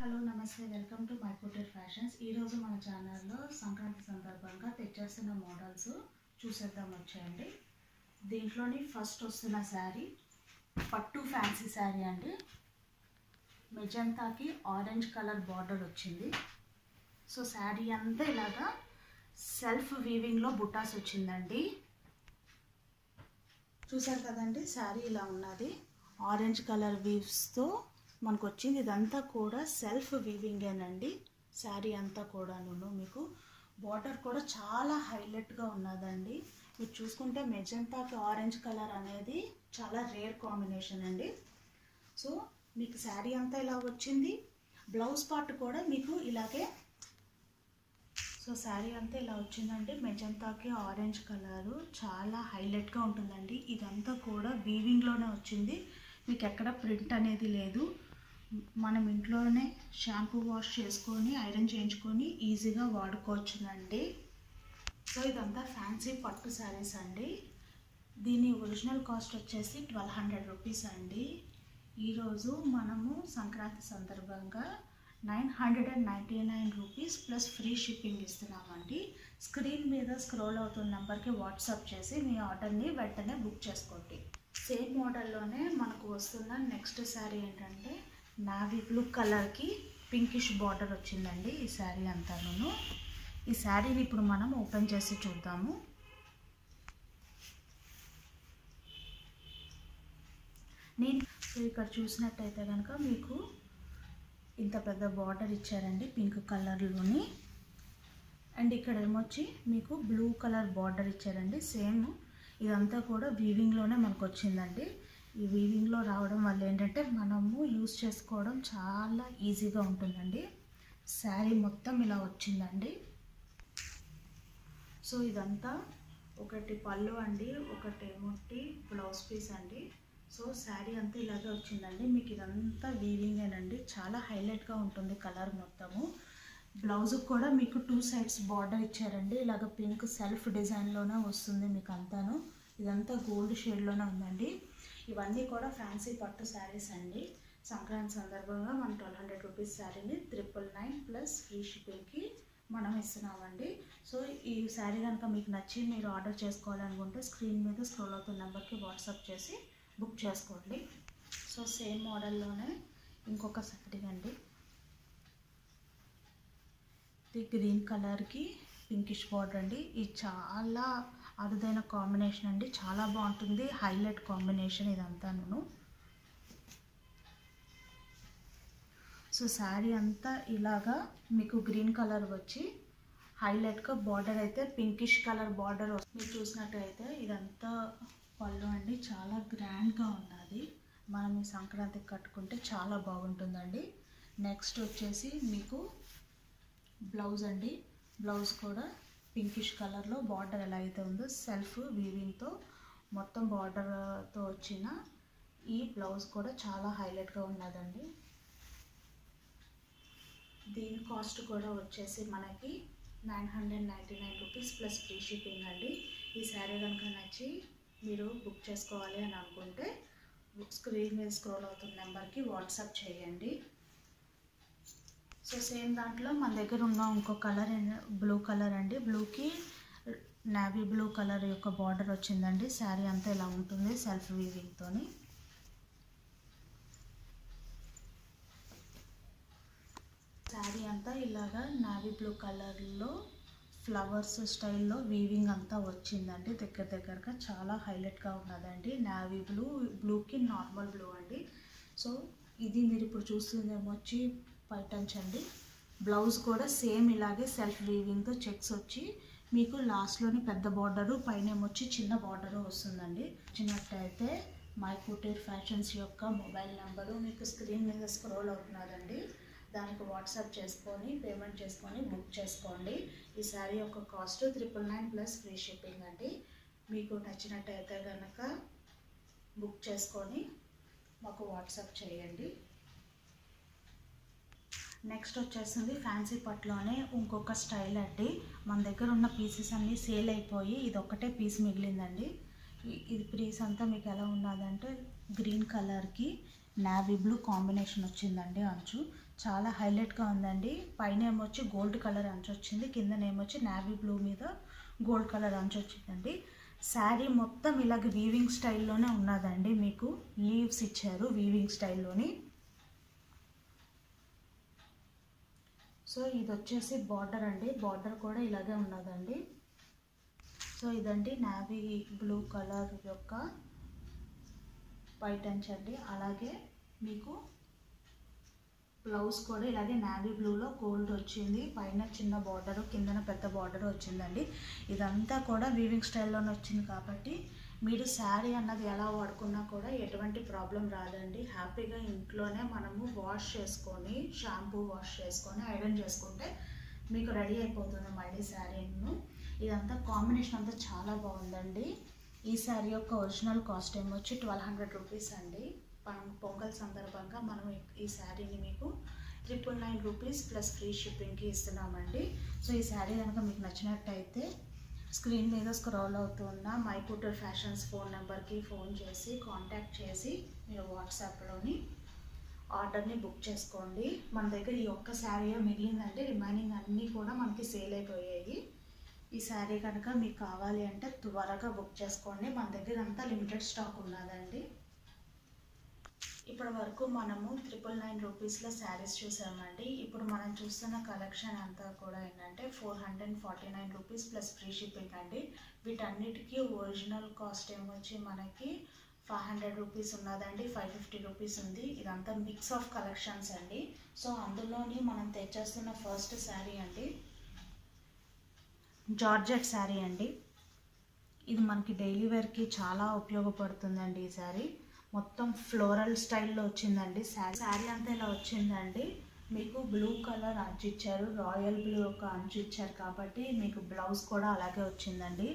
hello నమస్తే welcome to my couture fashions ఈరోజు మన ఛానల్లో సంక్రాంతి సందర్భంగా తెచ్చేస్తున్న మోడల్స్ చూసేద్దాం వచ్చేయండి దీంట్లోని ఫస్ట్ వస్తున్న శారీ పట్టు ఫ్యాన్సీ శారీ అండి మెజంతాకి ఆరెంజ్ కలర్ బార్డర్ వచ్చింది సో శారీ అంతా ఇలాగా సెల్ఫ్ వీవింగ్లో బుటాస్ వచ్చిందండి చూసారు కదండి శారీ ఇలా ఉన్నది ఆరెంజ్ కలర్ వీవ్స్తో మనకు వచ్చింది ఇదంతా కూడా సెల్ఫ్ వీవింగేనండి శారీ అంతా కూడాను మీకు బార్డర్ కూడా చాలా హైలైట్గా ఉన్నదండి మీరు చూసుకుంటే మెజంతాకి ఆరెంజ్ కలర్ అనేది చాలా రేర్ కాంబినేషన్ అండి సో మీకు శారీ అంతా ఇలా వచ్చింది బ్లౌజ్ పార్ట్ కూడా మీకు ఇలాగే సో శారీ అంతా ఇలా వచ్చిందండి మెజంతాకి ఆరెంజ్ కలరు చాలా హైలైట్గా ఉంటుందండి ఇదంతా కూడా వీవింగ్లోనే వచ్చింది మీకు ఎక్కడ ప్రింట్ అనేది లేదు మనం ఇంట్లోనే షాంపూ వాష్ చేసుకొని ఐరన్ చేయించుకొని ఈజీగా వాడుకోవచ్చునండి సో ఇదంతా ఫ్యాన్సీ పట్టు శారీస్ అండి దీని ఒరిజినల్ కాస్ట్ వచ్చేసి ట్వెల్వ్ హండ్రెడ్ రూపీస్ అండి ఈరోజు మనము సంక్రాంతి సందర్భంగా nine hundred and ninety nine rupees plus free shipping ఇస్తున్నామండి స్క్రీన్ మీద స్క్రోల్ అవుతున్న నెంబర్కి వాట్సాప్ చేసి మీ ఆర్డర్ని వెంటనే బుక్ చేసుకోండి సేమ్ మోడల్లోనే మనకు వస్తున్న నెక్స్ట్ శారీ ఏంటంటే నావీ బ్లూ కలర్కి పింకిష్ బార్డర్ వచ్చిందండి ఈ శారీ అంతాను ఈ శారీని ఇప్పుడు మనం ఓపెన్ చేసి చూద్దాము నేను ఇక్కడ చూసినట్టయితే కనుక మీకు ఇంత పెద్ద బార్డర్ ఇచ్చారండి పింక్ కలర్లోని అండ్ ఇక్కడ ఏమొచ్చి మీకు బ్లూ కలర్ బార్డర్ ఇచ్చారండి సేమ్ ఇదంతా కూడా వీవింగ్లోనే మనకు వచ్చిందండి ఈ వీవింగ్లో రావడం వల్ల ఏంటంటే మనము యూస్ చేసుకోవడం చాలా ఈజీగా ఉంటుందండి శారీ మొత్తం ఇలా వచ్చిందండి సో ఇదంతా ఒకటి పళ్ళు అండి ఒకటి ముట్టి బ్లౌజ్ పీస్ అండి సో శారీ అంతా ఇలాగే వచ్చిందండి మీకు ఇదంతా వీవింగేనండి చాలా హైలైట్గా ఉంటుంది కలర్ మొత్తము బ్లౌజ్ కూడా మీకు టూ సైడ్స్ బార్డర్ ఇచ్చారండి ఇలాగ పింక్ సెల్ఫ్ డిజైన్లోనే వస్తుంది మీకు అంతాను ఇదంతా గోల్డ్ షేడ్లోనే ఉందండి ఇవన్నీ కూడా ఫ్యాన్సీ పట్టు శారీస్ అండి సంక్రాంతి సందర్భంగా మన ట్వెల్వ్ హండ్రెడ్ రూపీస్ శారీని త్రిపుల్ నైన్ ప్లస్ ఫ్రీ షిప్పింగ్కి మనం ఇస్తున్నామండి సో ఈ శారీ కనుక మీకు నచ్చి మీరు ఆర్డర్ చేసుకోవాలనుకుంటే స్క్రీన్ మీద స్క్రోల్ అవుతున్న నెంబర్కి వాట్సాప్ చేసి బుక్ చేసుకోండి సో సేమ్ మోడల్లోనే ఇంకొక శారీ అండి ఇది గ్రీన్ కలర్కి పింకిష్ బార్డర్ అండి ఇది చాలా అరుదైన కాంబినేషన్ అండి చాలా బాగుంటుంది హైలైట్ కాంబినేషన్ ఇదంతాను సో శారీ అంతా ఇలాగా మీకు గ్రీన్ కలర్ వచ్చి హైలైట్గా బార్డర్ అయితే పింకిష్ కలర్ బార్డర్ మీరు చూసినట్టయితే ఇదంతా పళ్ళు అండి చాలా గ్రాండ్గా ఉన్నది మనం ఈ సంక్రాంతికి కట్టుకుంటే చాలా బాగుంటుందండి నెక్స్ట్ వచ్చేసి మీకు బ్లౌజ్ అండి బ్లౌజ్ కూడా పింకిష్ కలర్లో బార్డర్ ఎలా అయితే ఉందో సెల్ఫ్ వీవింగ్తో మొత్తం బార్డర్తో వచ్చిన ఈ బ్లౌజ్ కూడా చాలా హైలైట్గా ఉన్నదండి దీని కాస్ట్ కూడా వచ్చేసి మనకి nine hundred ninety nine rupees plus free shipping అండి ఈ శారీ కనుక నచ్చి మీరు బుక్ చేసుకోవాలి అని అనుకుంటే స్క్రీన్ మీద స్క్రోల్ అవుతున్న నెంబర్కి వాట్సాప్ చేయండి సో సేమ్ దాంట్లో మన దగ్గర ఉన్న ఇంకో కలర్ బ్లూ కలర్ అండి బ్లూకి నావీ బ్లూ కలర్ యొక్క బార్డర్ వచ్చిందండి శారీ అంతా ఇలా ఉంటుంది సెల్ఫ్ వీవింగ్తోని శారీ అంతా ఇలాగా నావీ బ్లూ కలర్లో ఫ్లవర్స్ స్టైల్లో వీవింగ్ అంతా వచ్చిందండి దగ్గర దగ్గరగా చాలా హైలైట్గా ఉన్నదండి నావీ బ్లూ బ్లూకి నార్మల్ బ్లూ అండి సో ఇది మీరు ఇప్పుడు చూస్తుందేమో వచ్చి పైటంచ్ అండి బ్లౌజ్ కూడా సేమ్ ఇలాగే సెల్ఫ్ వీవింగ్తో చెక్స్ వచ్చి మీకు లాస్ట్లోని పెద్ద బార్డరు పైన ఏమొచ్చి చిన్న బార్డరు వస్తుందండి వచ్చినట్టయితే మై కుటీర్ ఫ్యాషన్స్ యొక్క మొబైల్ నెంబరు మీకు స్క్రీన్ మీద స్క్రోల్ అవుతున్నదండి దానికి వాట్సాప్ చేసుకొని పేమెంట్ చేసుకొని బుక్ చేసుకోండి ఈ శారీ యొక్క cost triple nine plus free shipping అండి మీకు నచ్చినట్టయితే కనుక బుక్ చేసుకొని మాకు వాట్సాప్ చేయండి నెక్స్ట్ వచ్చేసింది ఫ్యాన్సీ పట్లోనే ఇంకొక స్టైల్ అండి మన దగ్గర ఉన్న పీసెస్ అన్నీ సేల్ అయిపోయి ఇది ఒక్కటే పీస్ మిగిలిందండి ఇది పీస్ అంతా మీకు ఎలా ఉన్నదంటే గ్రీన్ కలర్కి నావీ బ్లూ కాంబినేషన్ వచ్చిందండి అంచు చాలా హైలైట్గా ఉందండి పైన ఏమొచ్చి గోల్డ్ కలర్ అంచు వచ్చింది కింద ఏమొచ్చి నావీ బ్లూ మీద గోల్డ్ కలర్ అంచు వచ్చిందండి శారీ మొత్తం ఇలాగ వీవింగ్ స్టైల్లోనే ఉన్నదండి మీకు లీవ్స్ ఇచ్చారు వీవింగ్ స్టైల్లోని సో ఇది వచ్చేసి బార్డర్ అండి బార్డర్ కూడా ఇలాగే ఉన్నదండి సో ఇదండి నావీ బ్లూ కలర్ యొక్క వైట్ అంచ్ అండి అలాగే మీకు బ్లౌజ్ కూడా ఇలాగే నావీ బ్లూలో గోల్డ్ వచ్చింది పైన చిన్న బార్డర్ కిందన పెద్ద బార్డర్ వచ్చిందండి ఇదంతా కూడా వీవింగ్ స్టైల్లోనే వచ్చింది కాబట్టి మీరు శారీ అన్నది ఎలా వాడుకున్నా కూడా ఎటువంటి ప్రాబ్లం రాదండి హ్యాపీగా ఇంట్లోనే మనము వాష్ చేసుకొని షాంపూ వాష్ చేసుకొని ఐరన్ చేసుకుంటే మీకు రెడీ అయిపోతుంది మళ్ళీ శారీను ఇదంతా కాంబినేషన్ అంతా చాలా బాగుందండి ఈ శారీ యొక్క ఒరిజినల్ కాస్ట్ ఏమొచ్చి ట్వెల్వ్ హండ్రెడ్ రూపీస్ అండి మనం పొంగల్ సందర్భంగా మనం ఈ శారీని మీకు triple nine rupees plus free షిప్పింగ్కి ఇస్తున్నామండి సో ఈ శారీ కనుక మీకు నచ్చినట్టయితే స్క్రీన్ మీద స్క్రోల్ అవుతున్న మై కుటర్ ఫ్యాషన్స్ ఫోన్ నెంబర్కి ఫోన్ చేసి కాంటాక్ట్ చేసి మీరు వాట్సాప్లోని ఆర్డర్ని బుక్ చేసుకోండి మన దగ్గర ఈ ఒక్క శారీ మిగిలిందంటే రిమైనింగ్ అన్నీ కూడా మనకి సేల్ అయిపోయాయి ఈ శారీ కనుక మీకు కావాలి అంటే త్వరగా బుక్ చేసుకోండి మన దగ్గర అంతా లిమిటెడ్ స్టాక్ ఉన్నదండి ఇప్పటి వరకు మనము ట్రిపుల్ నైన్ రూపీస్లో శారీస్ చూసామండి ఇప్పుడు మనం చూస్తున్న కలెక్షన్ అంతా కూడా ఏంటంటే four hundred forty nine rupees plus free shipping అండి వీటన్నిటికీ ఒరిజినల్ కాస్ట్ ఏమొచ్చి మనకి ఫైవ్ హండ్రెడ్ రూపీస్ ఉన్నదండి ఫైవ్ ఫిఫ్టీ రూపీస్ ఉంది ఇదంతా మిక్స్ ఆఫ్ కలెక్షన్స్ అండి సో అందులోని మనం తెచ్చేస్తున్న ఫస్ట్ శారీ అండి జార్జెట్ శారీ అండి ఇది మనకి డైలీ వేర్కి చాలా ఉపయోగపడుతుందండి ఈ శారీ మొత్తం ఫ్లోరల్ స్టైల్లో వచ్చిందండి శారీ శారీ అంతా ఇలా వచ్చిందండి మీకు బ్లూ కలర్ అంచు ఇచ్చారు రాయల్ బ్లూ ఒక అంచు ఇచ్చారు కాబట్టి మీకు బ్లౌజ్ కూడా అలాగే వచ్చిందండి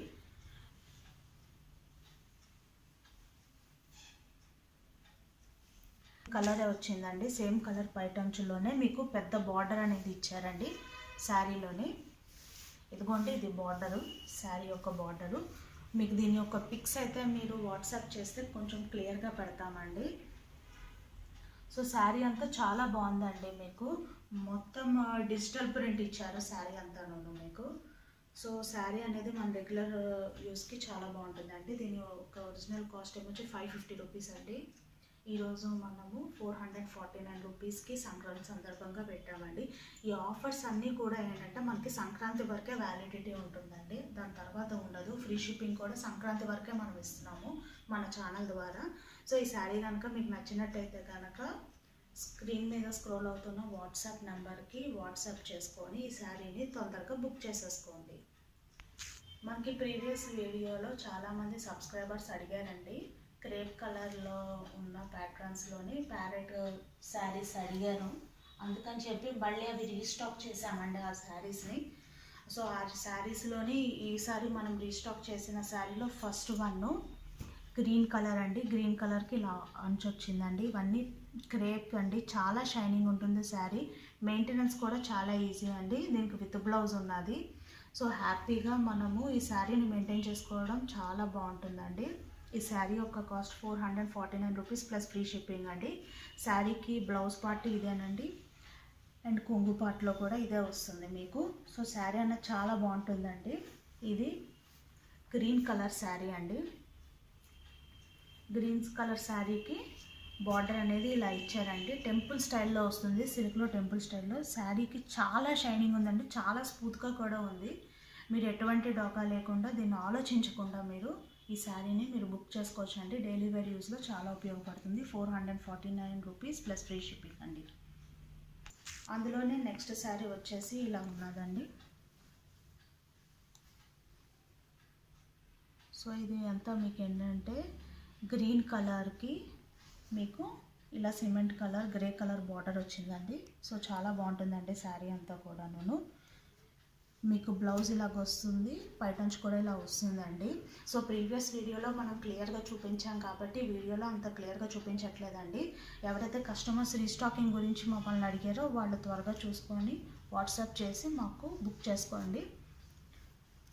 కలరే వచ్చిందండి సేమ్ కలర్ పైట అంచులోనే మీకు పెద్ద బార్డర్ అనేది ఇచ్చారండి శారీలోని ఇదిగోండి ఇది బార్డరు శారీ యొక్క బార్డరు మీకు దీని యొక్క పిక్స్ అయితే మీరు వాట్సాప్ చేస్తే కొంచెం క్లియర్గా పెడతామండి సో శారీ అంతా చాలా బాగుందండి మీకు మొత్తం డిజిటల్ ప్రింట్ ఇచ్చారు శారీ అంతాను మీకు సో శారీ అనేది మన రెగ్యులర్ యూస్కి చాలా బాగుంటుందండి దీని ఒక ఒరిజినల్ కాస్ట్ ఏమొచ్చి ఫైవ్ ఫిఫ్టీ రూపీస్ అండి ఈరోజు మనము ఫోర్ హండ్రెడ్ ఫార్టీ నైన్ రూపీస్కి సంక్రాంతి సందర్భంగా పెట్టామండి ఈ ఆఫర్స్ అన్నీ కూడా ఏంటంటే మనకి సంక్రాంతి వరకే వ్యాలిడిటీ ఉంటుందండి దాని తర్వాత ఉండదు ఫ్రీ షిప్పింగ్ కూడా సంక్రాంతి వరకే మనం ఇస్తున్నాము మన ఛానల్ ద్వారా సో ఈ శారీ కనుక మీకు నచ్చినట్టయితే కనుక స్క్రీన్ మీద స్క్రోల్ అవుతున్న వాట్సాప్ నెంబర్కి వాట్సాప్ చేసుకొని ఈ శారీని తొందరగా బుక్ చేసేసుకోండి మనకి ప్రీవియస్ వీడియోలో చాలామంది సబ్స్క్రైబర్స్ అడిగారండి క్రేప్ కలర్లో ఉన్న ప్యాటర్న్స్లోని ప్యారెట్ శారీస్ అడిగాను అందుకని చెప్పి మళ్ళీ అవి రీస్టాక్ చేసామండి ఆ శారీస్ని సో ఆ శారీస్లోని ఈసారి మనం రీస్టాక్ చేసిన శారీలో ఫస్ట్ వన్ గ్రీన్ కలర్ అండి గ్రీన్ కలర్కి ఇలా అంచు వచ్చిందండి ఇవన్నీ క్రేప్ అండి చాలా షైనింగ్ ఉంటుంది శారీ మెయింటెనెన్స్ కూడా చాలా ఈజీ అండి దీనికి విత్ బ్లౌజ్ ఉన్నది సో హ్యాపీగా మనము ఈ శారీని మెయింటైన్ చేసుకోవడం చాలా బాగుంటుందండి ఈ శారీ యొక్క cost four hundred forty nine rupees plus free shipping అండి శారీకి బ్లౌజ్ పార్ట్ ఇదేనండి అండ్ కొంగు పార్ట్లో కూడా ఇదే వస్తుంది మీకు సో శారీ అనేది చాలా బాగుంటుందండి ఇది గ్రీన్ కలర్ శారీ అండి గ్రీన్ కలర్ శారీకి బార్డర్ అనేది ఇలా ఇచ్చారండి టెంపుల్ స్టైల్లో వస్తుంది సిల్క్లో టెంపుల్ స్టైల్లో శారీకి చాలా షైనింగ్ ఉందండి చాలా స్మూత్గా కూడా ఉంది మీరు ఎటువంటి డోకా లేకుండా దీన్ని ఆలోచించకుండా మీరు ఈ శారీని మీరు బుక్ చేసుకోవచ్చు అండి డైలీ వేర్ యూస్లో చాలా ఉపయోగపడుతుంది four hundred forty nine rupees plus free shipping అండి అందులోనే నెక్స్ట్ శారీ వచ్చేసి ఇలా ఉన్నదండి సో ఇది అంతా మీకు ఏంటంటే గ్రీన్ కలర్కి మీకు ఇలా cement colour grey colour border వచ్చిందండి సో చాలా బాగుంటుందండి శారీ అంతా కూడాను మీకు బ్లౌజ్ ఇలాగ వస్తుంది పైటంచ్ కూడా ఇలా వస్తుందండి సో ప్రీవియస్ వీడియోలో మనం క్లియర్గా చూపించాం కాబట్టి వీడియోలో అంత క్లియర్గా చూపించట్లేదండి ఎవరైతే కస్టమర్స్ రీస్టాకింగ్ గురించి మమ్మల్ని అడిగారో వాళ్ళు త్వరగా చూసుకొని వాట్సాప్ చేసి మాకు బుక్ చేసుకోండి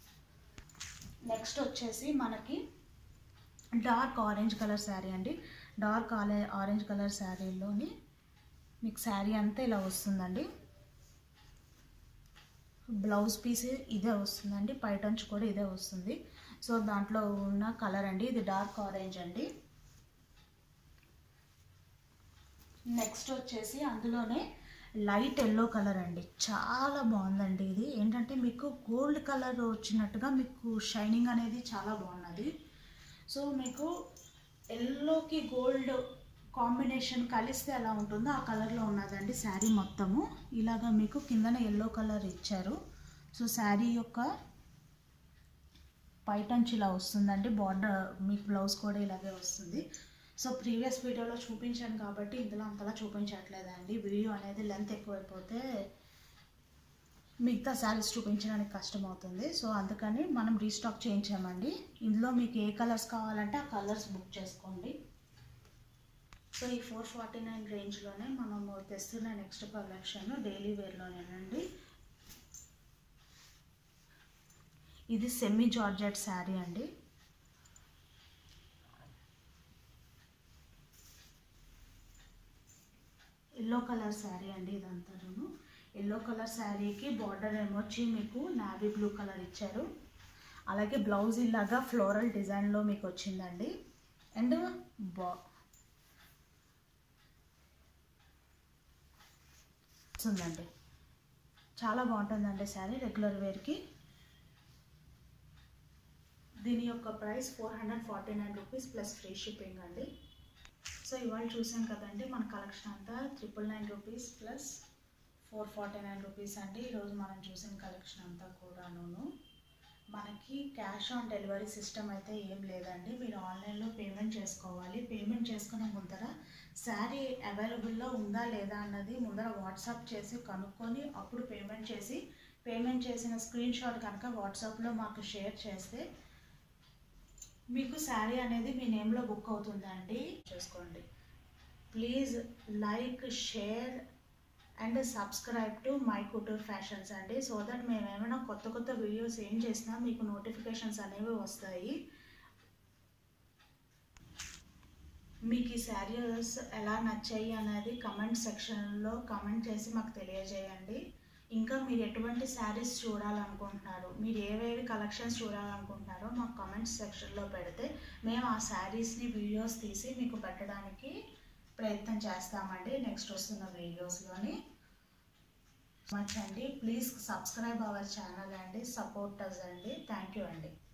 నెక్స్ట్ వచ్చేసి మనకి డార్క్ ఆరెంజ్ కలర్ శారీ అండి డార్క్ ఆలే ఆరెంజ్ కలర్ శారీలోని మీకు శారీ అంతా ఇలా వస్తుందండి బ్లౌజ్ పీస్ ఇదే వస్తుందండి పైటంచు కూడా ఇదే వస్తుంది సో దాంట్లో ఉన్న కలర్ అండి ఇది డార్క్ ఆరెంజ్ అండి నెక్స్ట్ వచ్చేసి అందులోనే లైట్ ఎల్లో కలర్ అండి చాలా బాగుందండి ఇది ఏంటంటే మీకు గోల్డ్ కలర్ వచ్చినట్టుగా మీకు షైనింగ్ అనేది చాలా బాగున్నది సో మీకు ఎల్లోకి గోల్డ్ కాంబినేషన్ కలిస్తే ఎలా ఉంటుందో ఆ కలర్లో ఉన్నదండి శారీ మొత్తము ఇలాగా మీకు కిందన ఎల్లో కలర్ ఇచ్చారు సో శారీ యొక్క పైటంచి ఇలా వస్తుందండి బార్డర్ మీకు బ్లౌజ్ కూడా ఇలాగే వస్తుంది సో ప్రీవియస్ వీడియోలో చూపించాను కాబట్టి ఇందులో అంతలా చూపించట్లేదండి వీడియో అనేది లెంత్ ఎక్కువైపోతే మిగతా శారీస్ చూపించడానికి కష్టం అవుతుంది సో అందుకని మనం రీస్టాక్ చేయించామండి ఇందులో మీకు ఏ కలర్స్ కావాలంటే ఆ కలర్స్ బుక్ చేసుకోండి సో ఈ ఫోర్ ఫార్టీ నైన్ రేంజ్లోనే మనము తెస్తున్న నెక్స్ట్ కలెక్షన్ డైలీ వేర్లోనేనండి ఇది సెమీ జార్జెట్ శారీ అండి ఎల్లో కలర్ శారీ అండి ఇదంతాను ఎల్లో కలర్ శారీకి బార్డర్ ఏమొచ్చి మీకు నావీ బ్లూ కలర్ ఇచ్చారు అలాగే బ్లౌజ్ ఇలాగా ఫ్లోరల్ డిజైన్లో మీకు వచ్చిందండి అండ్ బా ఉందండి చాలా బాగుంటుందండి శారీ రెగ్యులర్ వేర్కి దీని యొక్క price four hundred forty nine rupees plus free shipping అండి సో ఇవాళ చూసాం కదండి మన కలెక్షన్ అంతా triple nine rupees plus four forty nine rupees అండి ఈరోజు మనం చూసిన కలెక్షన్ అంతా కూడాను మనకి క్యాష్ ఆన్ డెలివరీ సిస్టమ్ అయితే ఏం లేదండి మీరు ఆన్లైన్లో పేమెంట్ చేసుకోవాలి పేమెంట్ చేసుకున్న ముందర శారీ అవైలబుల్లో ఉందా లేదా అన్నది ముందర వాట్సాప్ చేసి కనుక్కొని అప్పుడు పేమెంట్ చేసి పేమెంట్ చేసిన స్క్రీన్ షాట్ కనుక వాట్సాప్లో మాకు షేర్ చేస్తే మీకు శారీ అనేది మీ నేమ్లో బుక్ అవుతుందండి చేసుకోండి please like share and subscribe to my couture fashions అండి సో దట్ మేము ఏమైనా కొత్త కొత్త వీడియోస్ ఏం చేసినా మీకు నోటిఫికేషన్స్ అనేవి వస్తాయి మీకు ఈ శారీస్ ఎలా నచ్చాయి అనేది కమెంట్ సెక్షన్లో కమెంట్ చేసి మాకు తెలియజేయండి ఇంకా మీరు ఎటువంటి శారీస్ చూడాలనుకుంటున్నారు మీరు ఏవేవి కలెక్షన్స్ చూడాలనుకుంటున్నారో మాకు కమెంట్స్ సెక్షన్లో పెడితే మేము ఆ శారీస్ని వీడియోస్ తీసి మీకు పెట్టడానికి ప్రయత్నం చేస్తామండి నెక్స్ట్ వస్తున్న వీడియోస్లోని మచ్ అండి ప్లీజ్ సబ్స్క్రైబ్ అవర్ ఛానల్ అండి సపోర్ట్ అస్ అండి థ్యాంక్ యూ అండి